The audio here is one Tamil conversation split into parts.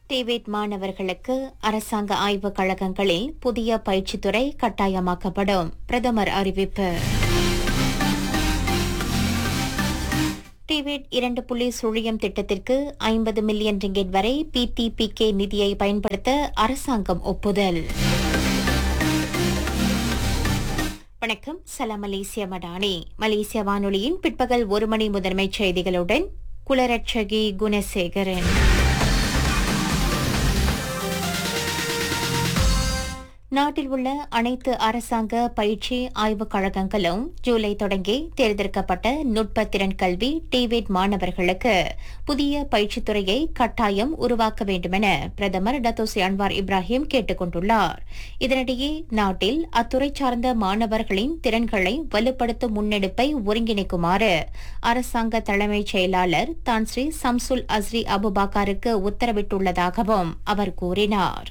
டிவேட் மாணவர்களுக்கு அரசாங்க ஆய்வுக் கழகங்களில் புதிய பயிற்சித்துறை கட்டாயமாக்கப்படும் பிரதமர் அறிவிப்பு டிவேட் இரண்டு புள்ளி சுழியம் திட்டத்திற்கு ஐம்பது மில்லியன் ரிங்கெட் வரை பிடிபிகே நிதியை பயன்படுத்த அரசாங்கம் ஒப்புதல் வணக்கம் சலாம் மலேசிய மடானி மலேசிய வானொலியின் பிற்பகல் ஒரு மணி முதன்மைச் செய்திகளுடன் குலரட்சகி குணசேகரன் நாட்டில் உள்ள அனைத்து அரசாங்க பயிற்சி ஆய்வுக் கழகங்களும் ஜூலை தொடங்கி தேர்ந்தெடுக்கப்பட்ட நுட்ப திறன் கல்வி டிவேட் மாணவர்களுக்கு புதிய பயிற்சித்துறையை கட்டாயம் உருவாக்க வேண்டுமென பிரதமர் டத்தோசி அன்வார் இப்ராஹிம் கேட்டுக் கொண்டுள்ளார் இதனிடையே நாட்டில் அத்துறை சார்ந்த மாணவர்களின் திறன்களை வலுப்படுத்தும் முன்னெடுப்பை ஒருங்கிணைக்குமாறு அரசாங்க தலைமைச் செயலாளர் தான் ஸ்ரீ சம்சுல் அஸ்ரி அபுபாக்காருக்கு உத்தரவிட்டுள்ளதாகவும் அவர் கூறினார்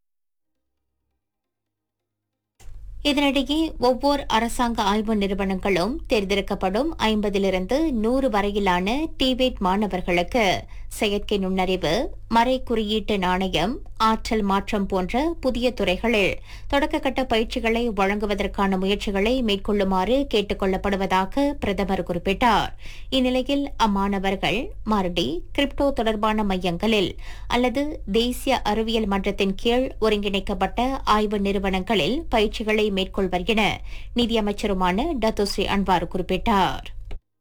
இதனிடையே ஒவ்வொரு அரசாங்க ஆய்வு நிறுவனங்களும் தேர்ந்தெடுக்கப்படும் ஐம்பதிலிருந்து நூறு வரையிலான டிவேட் மாணவர்களுக்கு செயற்கை நுண்ணறிவு மறை குறியீட்டு நாணயம் ஆற்றல் மாற்றம் போன்ற புதிய துறைகளில் தொடக்கக்கட்ட பயிற்சிகளை வழங்குவதற்கான முயற்சிகளை மேற்கொள்ளுமாறு கேட்டுக் கொள்ளப்படுவதாக பிரதமர் குறிப்பிட்டார் இந்நிலையில் அம்மாணவர்கள் மறுடி கிரிப்டோ தொடர்பான மையங்களில் அல்லது தேசிய அறிவியல் மன்றத்தின் கீழ் ஒருங்கிணைக்கப்பட்ட ஆய்வு நிறுவனங்களில் பயிற்சிகளை மேற்கொள்வர் என நிதியமைச்சருமான டத்தோஸ்ரீ அன்வார் குறிப்பிட்டார்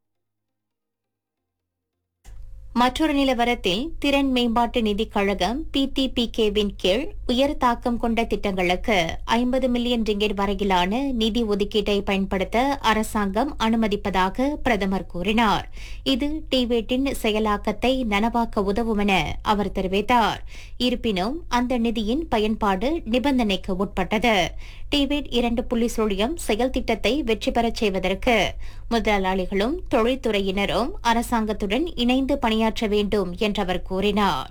மற்றொரு நிலவரத்தில் திறன் மேம்பாட்டு நிதிக் கழகம் பிடிபிகேவின் கீழ் உயர் தாக்கம் கொண்ட திட்டங்களுக்கு ஐம்பது மில்லியன் ரிங்கெட் வரையிலான நிதி ஒதுக்கீட்டை பயன்படுத்த அரசாங்கம் அனுமதிப்பதாக பிரதமர் கூறினார் இது டிவேட்டின் செயலாக்கத்தை நனவாக்க உதவும் என அவர் தெரிவித்தார் இருப்பினும் அந்த நிதியின் பயன்பாடு நிபந்தனைக்கு உட்பட்டது டிவேட் இரண்டு புள்ளி சுழியம் செயல் திட்டத்தை வெற்றி பெறச் செய்வதற்கு முதலாளிகளும் தொழில்துறையினரும் அரசாங்கத்துடன் இணைந்து பணியாற்ற வேண்டும் என்றவர் கூறினார்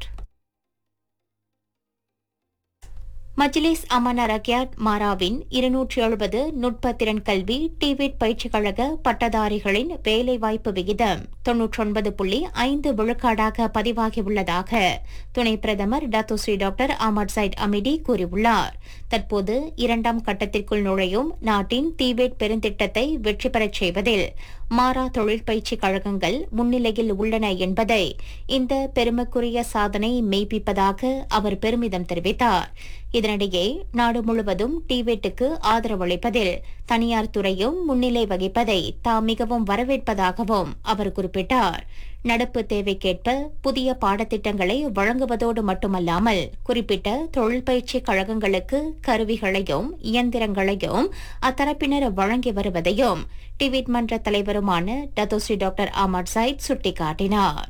மஜ்லிஸ் அமானா ரக்யாட் மாராவின் இருநூற்றி எழுபது நுட்ப திறன் கல்வி டிவேட் பயிற்சி கழக பட்டதாரிகளின் வேலைவாய்ப்பு விகிதம் தொன்னூற்றொன்பது புள்ளி ஐந்து விழுக்காடாக பதிவாகியுள்ளதாக துணை பிரதமர் டாத்தோஸ்ரீ டாக்டர் அமர் சைட் அமிடி கூறியுள்ளார் தற்போது இரண்டாம் கட்டத்திற்குள் நுழையும் நாட்டின் டிவேட் பெருந்திட்டத்தை வெற்றி பெறச் செய்வதில் மாறா தொழில் பயிற்சி கழகங்கள் முன்னிலையில் உள்ளன என்பதை இந்த பெருமைக்குரிய சாதனை மெய்ப்பிப்பதாக அவர் பெருமிதம் தெரிவித்தார் இதனிடையே நாடு முழுவதும் டிவேட்டுக்கு ஆதரவளிப்பதில் தனியார் துறையும் முன்னிலை வகிப்பதை தாம் மிகவும் வரவேற்பதாகவும் அவர் குறிப்பிட்டார் நடப்பு தேவைக்கேற்ப புதிய பாடத்திட்டங்களை வழங்குவதோடு மட்டுமல்லாமல் குறிப்பிட்ட தொழில் பயிற்சி கழகங்களுக்கு கருவிகளையும் இயந்திரங்களையும் அத்தரப்பினர் வழங்கி வருவதையும் டிவிட் மன்ற தலைவருமான டத்தோஸ்ரீ டாக்டர் அமர் சைட் சுட்டிக்காட்டினார்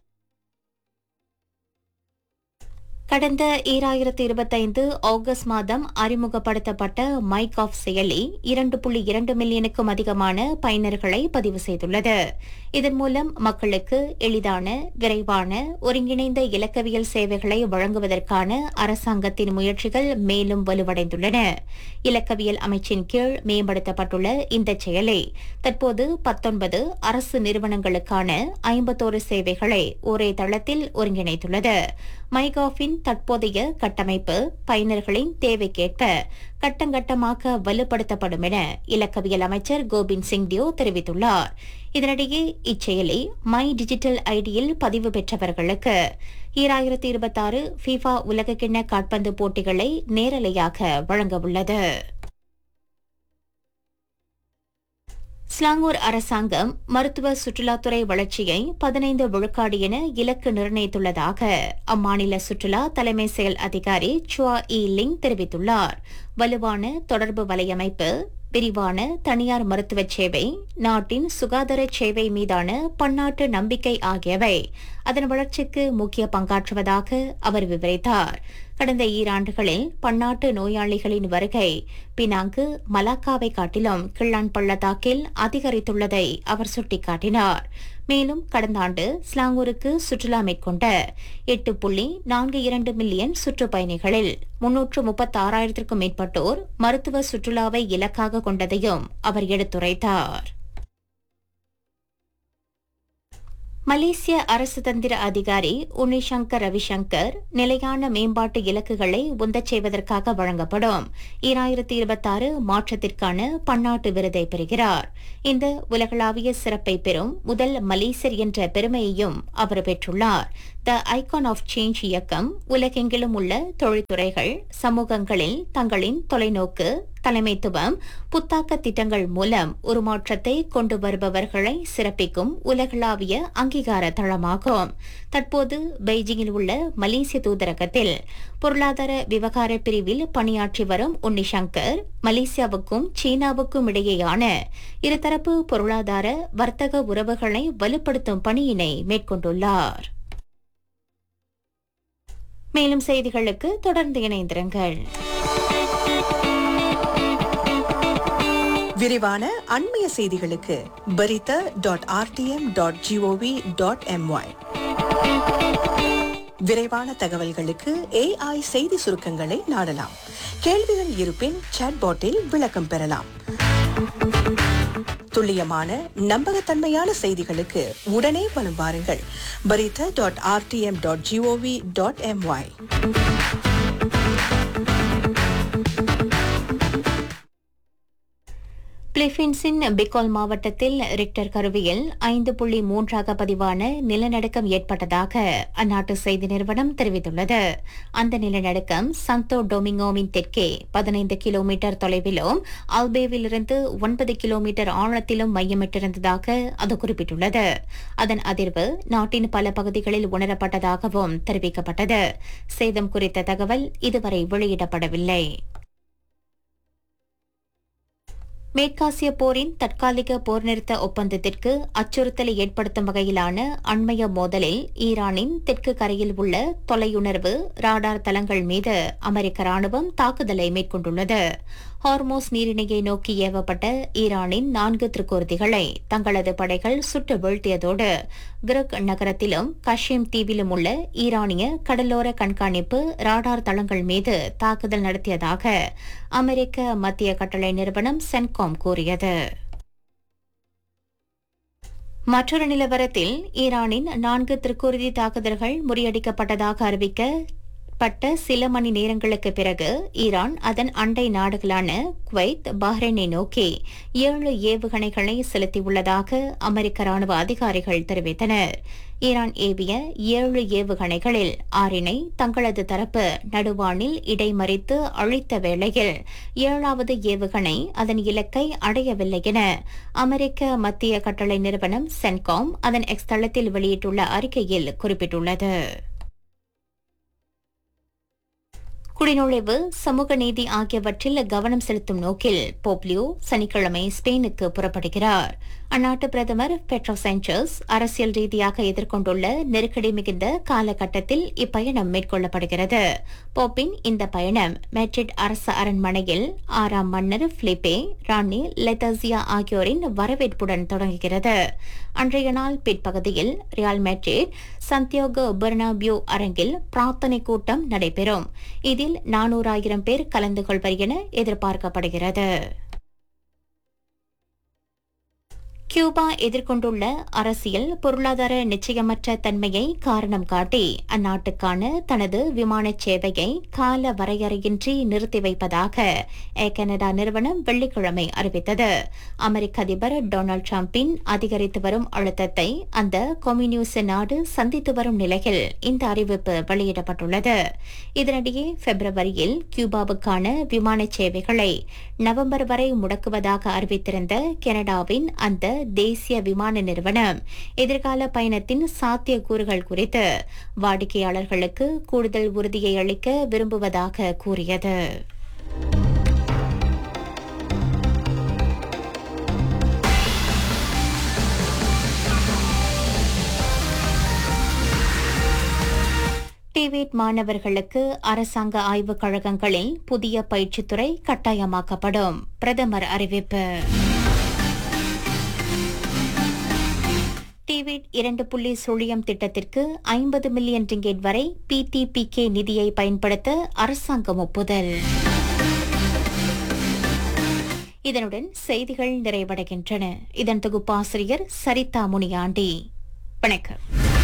கடந்த ஈராயிரத்து இருபத்தைந்து ஆகஸ்ட் மாதம் அறிமுகப்படுத்தப்பட்ட மைக் ஆஃப் செயலி இரண்டு புள்ளி இரண்டு மில்லியனுக்கும் அதிகமான பயனர்களை பதிவு செய்துள்ளது இதன் மூலம் மக்களுக்கு எளிதான விரைவான ஒருங்கிணைந்த இலக்கவியல் சேவைகளை வழங்குவதற்கான அரசாங்கத்தின் முயற்சிகள் மேலும் வலுவடைந்துள்ளன இலக்கவியல் அமைச்சின் கீழ் மேம்படுத்தப்பட்டுள்ள இந்த செயலை தற்போது பத்தொன்பது அரசு நிறுவனங்களுக்கான ஐம்பத்தோரு சேவைகளை ஒரே தளத்தில் ஒருங்கிணைத்துள்ளது மைகாஃபின் தற்போதைய கட்டமைப்பு பயனர்களின் தேவைக்கேற்ப கட்டங்கட்டமாக வலுப்படுத்தப்படும் என இலக்கவியல் அமைச்சர் கோபிந்த் சிங் தியோ தெரிவித்துள்ளார் இதனிடையே இச்செயலி மை டிஜிட்டல் ஐடியில் பதிவு பெற்றவர்களுக்கு ஈராயிரத்தி இருபத்தாறு ஃபீஃபா உலகக்கிண்ண காட்பந்து போட்டிகளை நேரலையாக வழங்கவுள்ளது ஸ்லாங்கூர் அரசாங்கம் மருத்துவ சுற்றுலாத்துறை வளர்ச்சியை பதினைந்து விழுக்காடு என இலக்கு நிர்ணயித்துள்ளதாக அம்மாநில சுற்றுலா தலைமை செயல் அதிகாரி சுவா இ லிங் தெரிவித்துள்ளார் வலுவான தொடர்பு வலையமைப்பு விரிவான தனியார் மருத்துவ சேவை நாட்டின் சுகாதார சேவை மீதான பன்னாட்டு நம்பிக்கை ஆகியவை அதன் வளர்ச்சிக்கு முக்கிய பங்காற்றுவதாக அவர் விவரித்தார் கடந்த ஈராண்டுகளில் பன்னாட்டு நோயாளிகளின் வருகை பினாங்கு மலாக்காவை காட்டிலும் கிள்ளான் பள்ளத்தாக்கில் அதிகரித்துள்ளதை அவர் சுட்டிக்காட்டினார் மேலும் கடந்த ஆண்டு ஸ்லாங்கூருக்கு சுற்றுலா மேற்கொண்ட எட்டு புள்ளி நான்கு இரண்டு மில்லியன் சுற்றுப்பயணிகளில் முன்னூற்று முப்பத்தாறாயிரத்திற்கும் மேற்பட்டோர் மருத்துவ சுற்றுலாவை இலக்காக கொண்டதையும் அவர் எடுத்துரைத்தார் மலேசிய அரசு தந்திர அதிகாரி உனிசங்கர் ரவிசங்கர் நிலையான மேம்பாட்டு இலக்குகளை உந்தச் செய்வதற்காக வழங்கப்படும் ஈராயிரத்தி இருபத்தாறு மாற்றத்திற்கான பன்னாட்டு விருதை பெறுகிறார் இந்த உலகளாவிய சிறப்பை பெறும் முதல் மலேசியர் என்ற பெருமையையும் அவர் பெற்றுள்ளார் த ஐகான் ஆஃப் சேஞ்ச் இயக்கம் உலகெங்கிலும் உள்ள தொழில்துறைகள் சமூகங்களில் தங்களின் தொலைநோக்கு தலைமைத்துவம் புத்தாக்க திட்டங்கள் மூலம் உருமாற்றத்தை கொண்டு வருபவர்களை சிறப்பிக்கும் உலகளாவிய அங்கீகார தளமாகும் தற்போது பெய்ஜிங்கில் உள்ள மலேசிய தூதரகத்தில் பொருளாதார விவகார பிரிவில் பணியாற்றி வரும் உன்னிசங்கர் மலேசியாவுக்கும் சீனாவுக்கும் இடையேயான இருதரப்பு பொருளாதார வர்த்தக உறவுகளை வலுப்படுத்தும் பணியினை மேற்கொண்டுள்ளார் மேலும் செய்திகளுக்கு தொடர்ந்து இணைந்திருங்கள் விரிவான அண்மைய செய்திகளுக்கு Berita dot RTM dot GOV dot MY விரைவான தகவல்களுக்கு ஏஐ செய்தி சுருக்கங்களை நாடலாம் கேள்விகள் இருப்பின் சாட்பாட்டில் விளக்கம் பெறலாம் துல்லியமான நம்பகத்தன்மையான செய்திகளுக்கு உடனே வலம் வாருங்கள் Berita dot RTM dot GOV dot MY பிலிப்பீன்ஸின் பிகால் மாவட்டத்தில் ரிக்டர் கருவியில் ஐந்து புள்ளி மூன்றாக பதிவான நிலநடுக்கம் ஏற்பட்டதாக அந்நாட்டு செய்தி நிறுவனம் தெரிவித்துள்ளது அந்த நிலநடுக்கம் சந்தோ டொமிங்கோவின் தெற்கே பதினைந்து கிலோமீட்டர் தொலைவிலும் ஆல்பேவிலிருந்து ஒன்பது கிலோமீட்டர் ஆழத்திலும் மையமிட்டிருந்ததாக அது குறிப்பிட்டுள்ளது அதன் அதிர்வு நாட்டின் பல பகுதிகளில் உணரப்பட்டதாகவும் தெரிவிக்கப்பட்டது சேதம் குறித்த தகவல் இதுவரை வெளியிடப்படவில்லை மேற்காசிய போரின் தற்காலிக போர் நிறுத்த ஒப்பந்தத்திற்கு அச்சுறுத்தலை ஏற்படுத்தும் வகையிலான அண்மைய மோதலில் ஈரானின் தெற்கு கரையில் உள்ள தொலையுணர்வு ராடார் தளங்கள் மீது அமெரிக்க ராணுவம் தாக்குதலை மேற்கொண்டுள்ளது ஹார்மோஸ் நீரிணையை நோக்கி ஏவப்பட்ட ஈரானின் நான்கு திருக்கோர்த்திகளை தங்களது படைகள் சுட்டு வீழ்த்தியதோடு கிரக் நகரத்திலும் கஷீம் தீவிலும் உள்ள ஈரானிய கடலோர கண்காணிப்பு ராடார் தளங்கள் மீது தாக்குதல் நடத்தியதாக அமெரிக்க மத்திய கட்டளை நிறுவனம் சென்காம் கூறியது மற்றொரு நிலவரத்தில் ஈரானின் நான்கு திருக்குருதி தாக்குதல்கள் முறியடிக்கப்பட்டதாக அறிவிக்க பட்ட சில மணி நேரங்களுக்கு பிறகு ஈரான் அதன் அண்டை நாடுகளான குவைத் பஹ்ரைனை நோக்கி ஏழு ஏவுகணைகளை செலுத்தியுள்ளதாக அமெரிக்க ராணுவ அதிகாரிகள் தெரிவித்தனர் ஈரான் ஏவிய ஏழு ஏவுகணைகளில் ஆறினை தங்களது தரப்பு நடுவானில் இடைமறித்து அழித்த வேளையில் ஏழாவது ஏவுகணை அதன் இலக்கை அடையவில்லை என அமெரிக்க மத்திய கட்டளை நிறுவனம் சென்காம் அதன் எக்ஸ் தளத்தில் வெளியிட்டுள்ள அறிக்கையில் குறிப்பிட்டுள்ளது குடிநுழைவு சமூக நீதி ஆகியவற்றில் கவனம் செலுத்தும் நோக்கில் போப்லியோ சனிக்கிழமை ஸ்பெயினுக்கு புறப்படுகிறார் அந்நாட்டு பிரதமர் பெட்ரோ சாnchez அரசியல் ரீதியாக எதிர்கொண்டுள்ள நெருக்கடி மிகுந்த காலகட்டத்தில் இப்பயணம் மேற்கொள்ளப்படுகிறது போப்பின் இந்த பயணம் மேட்ரிட் அரசு அரண்மனையில் ஆறாம் மன்னர் பிலிப்பே ராணி லெத்தசியா ஆகியோரின் வரவேற்புடன் தொடங்குகிறது அன்றைய நாள் பிற்பகுதியில் ரியால் மேட்ரிட் சந்தியோகோ பெர்னாபியோ அரங்கில் பிரார்த்தனை கூட்டம் நடைபெறும் இதில் நானூறாயிரம் பேர் கலந்து கொள்வர் என எதிர்பார்க்கப்படுகிறது கியூபா எதிர்கொண்டுள்ள அரசியல் பொருளாதார நிச்சயமற்ற தன்மையை காரணம் காட்டி அந்நாட்டுக்கான தனது விமான சேவையை கால வரையறையின்றி நிறுத்தி வைப்பதாக ஏர் கனடா நிறுவனம் வெள்ளிக்கிழமை அறிவித்தது அமெரிக்க அதிபர் டொனால்டு டிரம்பின் அதிகரித்து வரும் அழுத்தத்தை அந்த கம்யூனிஸ்ட் நாடு சந்தித்து வரும் நிலையில் இந்த அறிவிப்பு வெளியிடப்பட்டுள்ளது இதனிடையே பிப்ரவரியில் கியூபாவுக்கான விமான சேவைகளை நவம்பர் வரை முடக்குவதாக அறிவித்திருந்த கனடாவின் அந்த தேசிய விமான நிறுவனம் எதிர்கால பயணத்தின் சாத்தியக்கூறுகள் குறித்து வாடிக்கையாளர்களுக்கு கூடுதல் உறுதியை அளிக்க விரும்புவதாக கூறியது டிவேட் மாணவர்களுக்கு அரசாங்க ஆய்வுக் கழகங்களில் புதிய பயிற்சித்துறை கட்டாயமாக்கப்படும் பிரதமர் அறிவிப்பு டிவிட் இரண்டு புள்ளி சுழியம் திட்டத்திற்கு ஐம்பது மில்லியன் ரிங்கெட் வரை பிடிபிகே நிதியை பயன்படுத்த அரசாங்கம் ஒப்புதல் இதனுடன் செய்திகள் நிறைவடைகின்றன இதன் தொகுப்பாசிரியர் சரிதா முனியாண்டி வணக்கம்